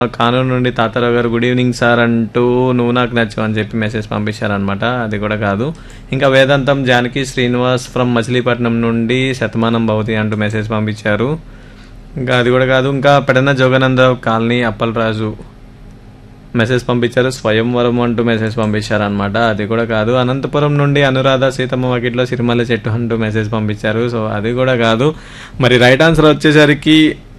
కానూరు నుండి తాతారావు గారు good evening sir అంటూ నువ్వు నాకు నచ్చావు అని చెప్పి మెసేజ్ పంపించారనమాట అది కూడా కాదు ఇంకా వేదాంతం జానకి శ్రీనివాస్ ఫ్రమ్ మచిలీపట్నం నుండి శతమానం భవతి అంటూ మెసేజ్ పంపించారు ఇంకా అది కూడా కాదు ఇంకా పెడన జోగానందరావు కాలనీ అప్పలరాజు మెసేజ్ పంపించారు స్వయంవరం అంటూ మెసేజ్ పంపించారు అనమాట అది కూడా కాదు అనంతపురం నుండి అనురాధ సీతమ్మ వాకిట్లో సిరిమల్ల చెట్టు అంటూ మెసేజ్ పంపించారు సో అది కూడా కాదు మరి రైట్ ఆన్సర్ వచ్చేసరికి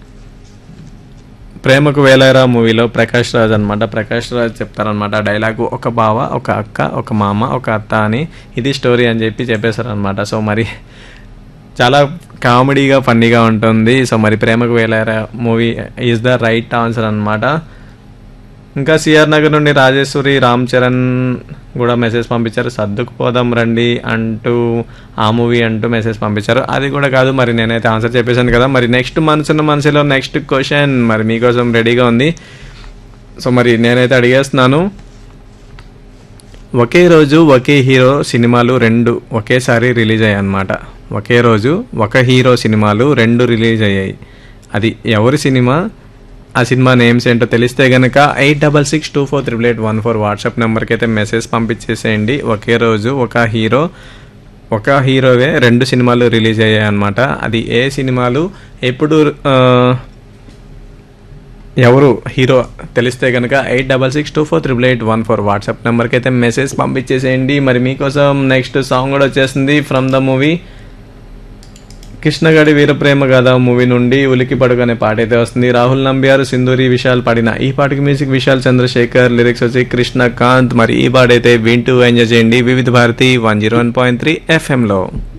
ప్రేమకు వేలారా మూవీలో ప్రకాష్ రాజ్ అనమాట ప్రకాష్ రాజ్ చెప్తారనమాట డైలాగ్ ఒక బావ ఒక అక్క ఒక మామ ఒక అత్త అని ఇది స్టోరీ అని చెప్పి చెప్పేశారనమాట సో మరి చాలా కామెడీగా ఫన్నీగా ఉంటుంది సో మరి Premaku Velayera movie is the right answer అనమాట ఇంకా సిఆర్ నగర్ నుండి రాజేశ్వరి రామ్ చరణ్ కూడా మెసేజ్ పంపించారు సర్దుకు పోదాం రండి అంటూ ఆ మూవీ అంటూ మెసేజ్ పంపించారు అది కూడా కాదు మరి నేనైతే ఆన్సర్ చెప్పేశాను కదా మరి నెక్స్ట్ మనసున్న మనసులో నెక్స్ట్ క్వశ్చన్ మరి మీకోసం రెడీగా ఉంది సో మరి నేనైతే అడిగేస్తున్నాను ఒకే రోజు ఒకే హీరో సినిమాలు రెండు ఒకేసారి రిలీజ్ అయ్యాయి అన్నమాట ఒకే రోజు ఒక హీరో సినిమాలు రెండు రిలీజ్ అయ్యాయి అది ఎవరి సినిమా ఆ సినిమా నేమ్స్ ఏంటో తెలిస్తే గనక eight double six two four triple eight one four WhatsApp నెంబర్కి అయితే మెసేజ్ పంపించేసేయండి ఒకే రోజు ఒక హీరో ఒక హీరోవే రెండు సినిమాలు రిలీజ్ అయ్యాయి అనమాట అది ఏ సినిమాలు ఎప్పుడు ఆ, ఎవరు హీరో తెలిస్తే కనుక eight double six two four triple eight one four WhatsApp నెంబర్కి అయితే మెసేజ్ పంపించేసేయండి మరి మీకోసం నెక్స్ట్ సాంగ్ కూడా వచ్చేసింది from the movie Krishnagadi Veeraprema Gaadha movie నుండి ఉలికి పడుగు అనే పాట అయితే వస్తుంది రాహుల్ నంబియారు సింధూరి విశాల్ పాడిన ఈ పాటకి మ్యూజిక్ విశాల్ చంద్రశేఖర్ లిరిక్స్ వచ్చి కృష్ణకాంత్ మరి ఈ పాట అయితే వింటూ ఎంజాయ్ చేయండి Vividh Bharati one zero one point three ఎఫ్ఎంలో